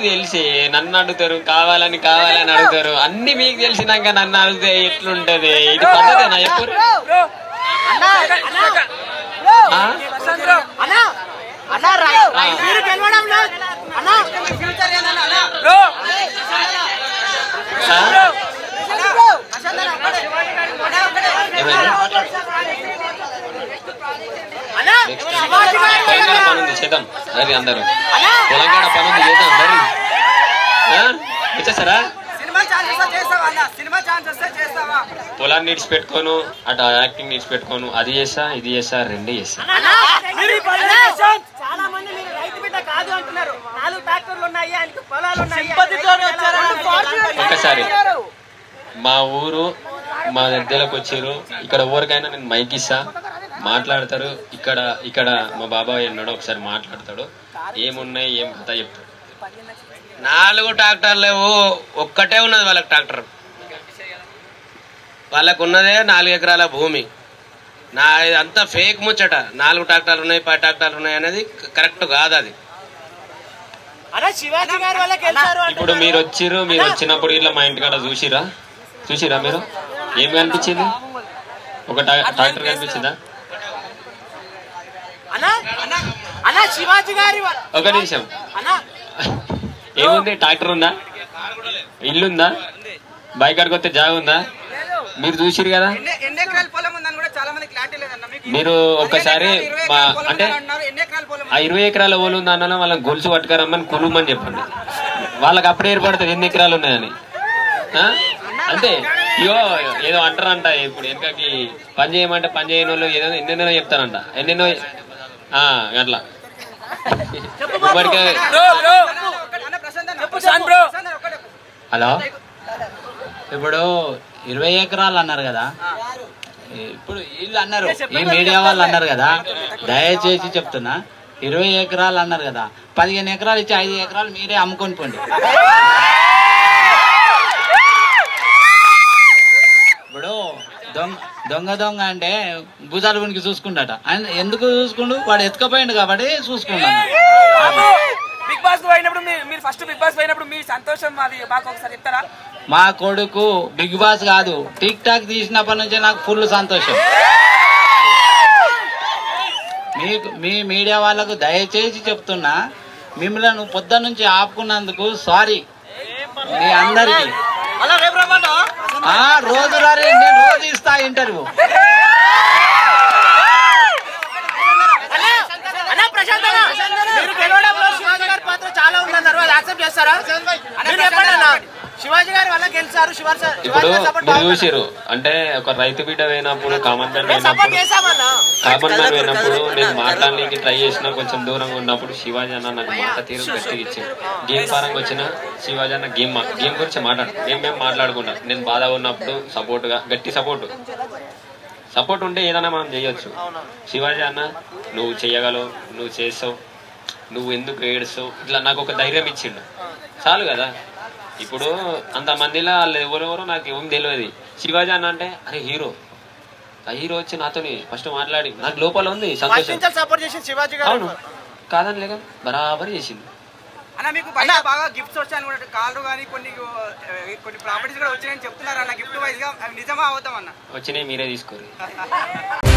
తెలిసి నన్ను అడుగుతారు కావాలని కావాలని అడుగుతారు అన్ని మీకు తెలిసినాక నన్ను అడిగితే ఎట్లుంటది ఇది పద్ధతేనా ఎప్పుడు ఆ? మీరు గెలవడం లేదు అన్నా ఆ? ఏమైంది? నెక్స్ట్ తెలంగాణ పని ఉంది చేద్దాం రండి అందరూ తెలంగాణ పని ఉంది చేద్దాం రండి ఆ? వచ్చేసారా సినిమా ఛాన్స్ వస్తే చేస్తావా అన్న సినిమా ఛాన్స్ వస్తే చేస్తావా పొలాన్ని నీడ్చి పెట్టుకోను అటు యాక్టింగ్ నీడ్చి పెట్టుకోను అది చేస్తా ఇది చేస్తా రెండే చేస్తా చాలా మంది మీరు రైతు బిడ్డ కాదు అంటున్నారు నాలుగు ట్రాక్టర్లు ఉన్నాయి ఆయనకి పొలాలు ఉన్నాయి ఒక్కసారి మా ఊరు మా దగ్గరకు వచ్చారు ఇక్కడ ఊరికైనా నేను మైక్ ఇస్తా మాట్లాడతారు ఇక్కడ ఇక్కడ మా బాబాయ్ ఉన్నాడు ఒకసారి మాట్లాడతాడు ఏమున్నాయి ఏం కథ చెప్తాడు నాలుగు ట్రాక్టర్లు లేవు ఒక్కటే ఉన్నది వాళ్ళకి ట్రాక్టర్ వాళ్ళకు ఉన్నదే నాలుగు ఎకరాల భూమి నా అంతా ఫేక్ ముచ్చట నాలుగు ట్రాక్టర్లు ఉన్నాయి పది ట్రాక్టర్లు ఉన్నాయి అనేది కరెక్ట్ కాదు అది అరే శివాజీ గారు వల్ల గెలిచారు ఇప్పుడు మీరు వచ్చిర్రు మీరు వచ్చినప్పుడు ఇట్లా మా ఇంటికాడ చూసిరా చూసిరా మీరు ఏం కనిపించింది ఒక ట్రా- ట్రాక్టర్ కనిపించిందా అన్నా అన్నా శివాజీ గారి వ- ఒక నిమిషం అన్నా ఏముంది ట్రాక్టర్ ఉందా ఇల్లుందా బైక్ కాడికి వస్తే జాగ ఉందా మీరు చూసిరు కదా ఎన్ని ఎకరాల పొలం ఉందని కూడా చాలా మంది క్లారిటీ లేదన్న మీకు మీరు ఒక్కసారి మా అంటే ఎన్ని ఎకరాల పొలం ఆ ఇరవై ఎకరాల ఓలు ఉందా అన్న వాళ్ళకి గొలుసు పట్టుకరమ్మని కులుమని చెప్పండి వాళ్ళకి అప్పుడే ఏర్పడుతుంది ఎన్ని ఎకరాలు ఉన్నాయని ఆ? అంతే ఇగో ఏదో అంటారంట ఇప్పుడు వెనకకి పని చేయమంటే పని చేయని వాళ్ళు ఏదో ఎన్నెన్నో చెప్తారంట ఎన్నెన్నో ఆ, అట్లా ఇప్పటికే అన్న ప్రశాంత్ అన్న ప్రశాంత్ అన్న ఒక్కటే హలో ఇప్పుడు ఇరవై ఎకరాలు అన్నారు కదా ఇప్పుడు వీళ్ళు అన్నారు ఈ మీడియా వాళ్ళు అన్నారు కదా దయచేసి చెప్తున్నా ఇరవై ఎకరాలు అన్నారు కదా పదిహేను ఎకరాలు ఇచ్చి ఐదు ఎకరాలు మీరే అమ్ముకొని పోండి ఇప్పుడు దొంగ దొంగ దొంగ అంటే భుజాలు ఉనికి చూసుకుండట ఆయన ఎందుకు చూసుకుండు వాడు ఎత్తుకపోయిండు కాబట్టి చూసుకున్నాను బిగ్ బాస్ పోయినప్పుడు మీ- మీరు ఫస్ట్ బిగ్ బాస్ పోయినప్పుడు మీ సంతోషం అది మాకు ఒకసారి చెప్తారా మా కొడుకు బిగ్ బాస్ కాదు టిక్ టాక్ తీసినప్పటి నుంచి నాకు ఫుల్ సంతోషం మీకు మీ మీడియా వాళ్ళకు దయచేసి చెప్తున్నా మిమ్మల్ని పొద్దు నుంచి ఆపుకున్నందుకు సారీ మీ అందరికి అలా రేపు రమ్మంటా ఆ రోజు రారే నేను రోజు ఇస్తా ఇంటర్వ్యూ అన్న ప్రశాంత్ అన్న మీరు గెలవడంలో శివాజీ గారి పాత్ర చాలా ఉందన్నారు అది యాక్సెప్ట్ చేస్తారా మీరు చెప్పండి అన్న శివాజీ గారి వల్ల గెలిచారు శివాజీ సార్- ఇప్పుడు శివాజీ గారు సపోర్ట్ మీరు చూసిరు అంటే ఒక రైతు బిడ్డ అయినప్పుడు కామన్ మ్యాన్ మేము సపోర్ట్ అయినప్పుడు చేసామన్నా కామన్ మ్యాన్ అయినప్పుడు నేను మాట్లాడడానికి ట్రై చేసిన కొంచెం దూరంగా ఉన్నప్పుడు శివాజీ అన్న నాకు మాట తీరు గట్టిగా ఇచ్చింది గేమ్ పరంగా వచ్చిన శివాజీ అన్న గేమ్ మా- గేమ్ గురించి మాట్లాడు గేమ్ మేము మాట్లాడుకున్నా నేను బాధ ఉన్నప్పుడు సపోర్ట్ గా గట్టి సపోర్ట్ సపోర్ట్ ఉంటే ఏదైనా మనం చేయొచ్చు శివాజీ అన్న నువ్వు చేయగలవు నువ్వు చేస్తావు నువ్వు ఎందుకు ఏడుస్తావు ఇట్లా నాకు ఒక ధైర్యం ఇచ్చిండు చాలు కదా ఇప్పుడు అంతమందిలో వాళ్ళు ఎవరెవరో నాకు ఏం తెలియదు శివాజీ అన్న అంటే అరే హీరో ఆ హీరో వచ్చి నాతోని ఫస్ట్ మాట్లాడి నాకు లోపల ఉంది సంతోషం సపోర్ట్ చేసి శివాజీ గారు అవును కాదని లేక బరాబర్ చేసింది అన్న మీకు బయట బాగా గిఫ్ట్స్ వచ్చాయని కూడా కార్లు కానీ కొన్ని ఆ, కొన్ని ప్రాపర్టీస్ కూడా వచ్చాయని చెప్తున్నారు అన్న గిఫ్ట్ వైజ్ గా అవి నిజమా అవుతాం అన్న వచ్చినాయి మీరే తీసుకోరు